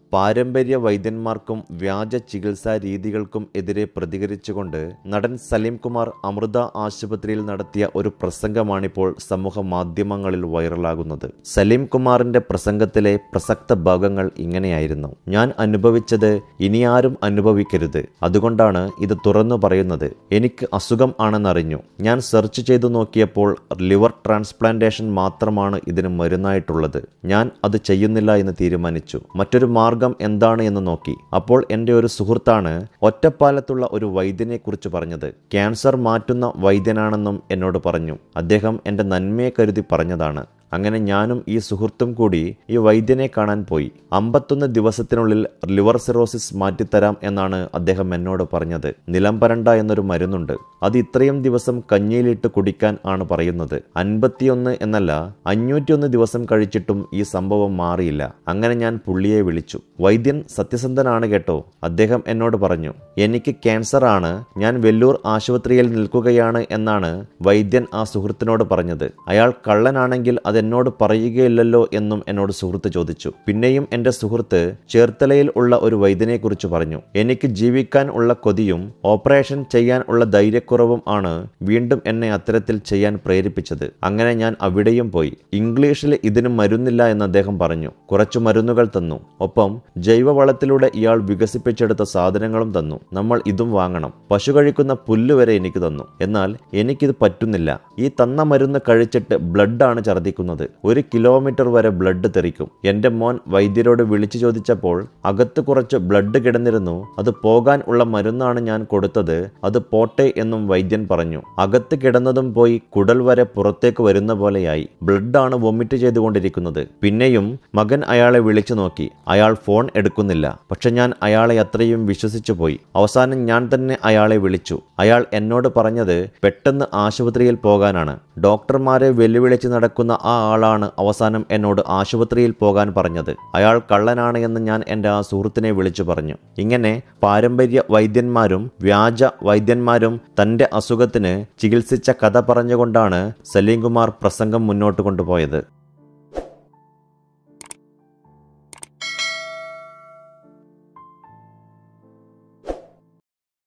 പാരമ്പര്യ വൈദ്യന്മാർക്കും വ്യാജ ചികിത്സാ രീതികൾക്കും എതിരെ പ്രതികരിച്ചുകൊണ്ട് നടൻ സലീം കുമാർ അമൃത ആശുപത്രിയിൽ നടത്തിയ ഒരു പ്രസംഗമാണിപ്പോൾ സമൂഹ മാധ്യമങ്ങളിൽ വൈറലാകുന്നത് സലീം കുമാറിന്റെ പ്രസംഗത്തിലെ പ്രസക്ത ഭാഗങ്ങൾ ഇങ്ങനെയായിരുന്നു ഞാൻ അനുഭവിച്ചത് ഇനിയാരും അനുഭവിക്കരുത് അതുകൊണ്ടാണ് ഇത് തുറന്നു പറയുന്നത് എനിക്ക് അസുഖം ആണെന്നറിഞ്ഞു ഞാൻ സെർച്ച് ചെയ്തു നോക്കിയപ്പോൾ ലിവർ ട്രാൻസ്പ്ലാന്റേഷൻ മാത്രമാണ് ഇതിന് മരുന്നായിട്ടുള്ളത് ഞാൻ അത് ചെയ്യുന്നില്ല എന്ന് തീരുമാനിച്ചു മറ്റൊരു മാർഗം എന്താണ് എന്ന് നോക്കി അപ്പോൾ എൻ്റെ ഒരു സുഹൃത്താണ് ഒറ്റപ്പാലത്തുള്ള ഒരു വൈദ്യനെ കുറിച്ച് പറഞ്ഞത് ക്യാൻസർ മാറ്റുന്ന വൈദ്യനാണെന്നും എന്നോട് പറഞ്ഞു അദ്ദേഹം എൻ്റെ നന്മയെ കരുതി പറഞ്ഞതാണ് അങ്ങനെ ഞാനും ഈ സുഹൃത്തും കൂടി ഈ വൈദ്യനെ കാണാൻ പോയി അമ്പത്തൊന്ന് ദിവസത്തിനുള്ളിൽ ലിവർ സിറോസിസ് മാറ്റിത്തരാം എന്നാണ് അദ്ദേഹം എന്നോട് പറഞ്ഞത് നിലംപരണ്ട എന്നൊരു മരുന്നുണ്ട് അത് ഇത്രയും ദിവസം കഞ്ഞിയിലിട്ട് കുടിക്കാൻ ആണ് പറയുന്നത് അൻപത്തിയൊന്ന് എന്നല്ല അഞ്ഞൂറ്റിയൊന്ന് ദിവസം കഴിച്ചിട്ടും ഈ സംഭവം മാറിയില്ല അങ്ങനെ ഞാൻ പുള്ളിയെ വിളിച്ചു വൈദ്യൻ സത്യസന്ധനാണ് കേട്ടോ അദ്ദേഹം എന്നോട് പറഞ്ഞു എനിക്ക് ക്യാൻസർ ആണ് ഞാൻ വെല്ലൂർ ആശുപത്രിയിൽ നിൽക്കുകയാണ് എന്നാണ് വൈദ്യൻ ആ സുഹൃത്തിനോട് പറഞ്ഞത് അയാൾ കള്ളനാണെങ്കിൽ അതെന്നോട് പറയുകയില്ലല്ലോ എന്നും എന്നോട് സുഹൃത്ത് ചോദിച്ചു പിന്നെയും എൻ്റെ സുഹൃത്ത് ചേർത്തലയിൽ ഉള്ള ഒരു വൈദ്യനെക്കുറിച്ച് പറഞ്ഞു എനിക്ക് ജീവിക്കാൻ ഉള്ള കൊതിയും ഓപ്പറേഷൻ ചെയ്യാൻ ഉള്ള ധൈര്യക്കുറവും ആണ് വീണ്ടും എന്നെ അത്തരത്തിൽ ചെയ്യാൻ പ്രേരിപ്പിച്ചത് അങ്ങനെ ഞാൻ അവിടെയും പോയി ഇംഗ്ലീഷിൽ ഇതിന് മരുന്നില്ല എന്ന് അദ്ദേഹം പറഞ്ഞു കുറച്ചു മരുന്നുകൾ തന്നു ഒപ്പം ജൈവവളത്തിലൂടെ ഇയാൾ വികസിപ്പിച്ചെടുത്ത സാധനങ്ങളും തന്നു നമ്മൾ ഇതും വാങ്ങണം പശു കഴിക്കുന്ന പുല്ല് വരെ എനിക്ക് തന്നു എന്നാൽ എനിക്കിത് പറ്റുന്നില്ല ഈ തന്ന മരുന്ന് കഴിച്ചിട്ട് ബ്ലഡാണ് ഛർദ്ദിക്കുന്നത് ഒരു കിലോമീറ്റർ വരെ ബ്ലഡ് തെറിക്കും എന്റെ മോൻ വൈദ്യരോട് വിളിച്ചു ചോദിച്ചപ്പോൾ അകത്ത് കുറച്ച് ബ്ലഡ് കിടന്നിരുന്നു അത് പോകാൻ ഉള്ള മരുന്നാണ് ഞാൻ കൊടുത്തത് അത് പോട്ടെ എന്നും വൈദ്യൻ പറഞ്ഞു അകത്ത് കിടന്നതും പോയി കുടൽ വരെ പുറത്തേക്ക് വരുന്ന പോലെയായി ബ്ലഡാണ് വൊമിറ്റ് ചെയ്തുകൊണ്ടിരിക്കുന്നത് പിന്നെയും മകൻ അയാളെ വിളിച്ചു നോക്കി അയാൾ ഫോൺ എടുക്കുന്നില്ല പക്ഷെ ഞാൻ അയാളെ അത്രയും വിശ്വസിച്ചു പോയി അവസാനം ഞാൻ തന്നെ അയാളെ വിളിച്ചു അയാൾ എന്നോട് പറഞ്ഞത് പെട്ടെന്ന് ആശുപത്രിയിൽ പോകാനാണ് ഡോക്ടർമാരെ വെല്ലുവിളിച്ച് നടക്കുന്ന ആ ആളാണ് അവസാനം എന്നോട് ആശുപത്രിയിൽ പോകാൻ പറഞ്ഞത് അയാൾ കള്ളനാണ് എന്ന് ഞാൻ എൻ്റെ ആ സുഹൃത്തിനെ വിളിച്ചു പറഞ്ഞു ഇങ്ങനെ പാരമ്പര്യ വൈദ്യന്മാരും വ്യാജ വൈദ്യന്മാരും തൻ്റെ അസുഖത്തിന് ചികിത്സിച്ച കഥ പറഞ്ഞുകൊണ്ടാണ് സലീംകുമാർ പ്രസംഗം മുന്നോട്ട് കൊണ്ടുപോയത്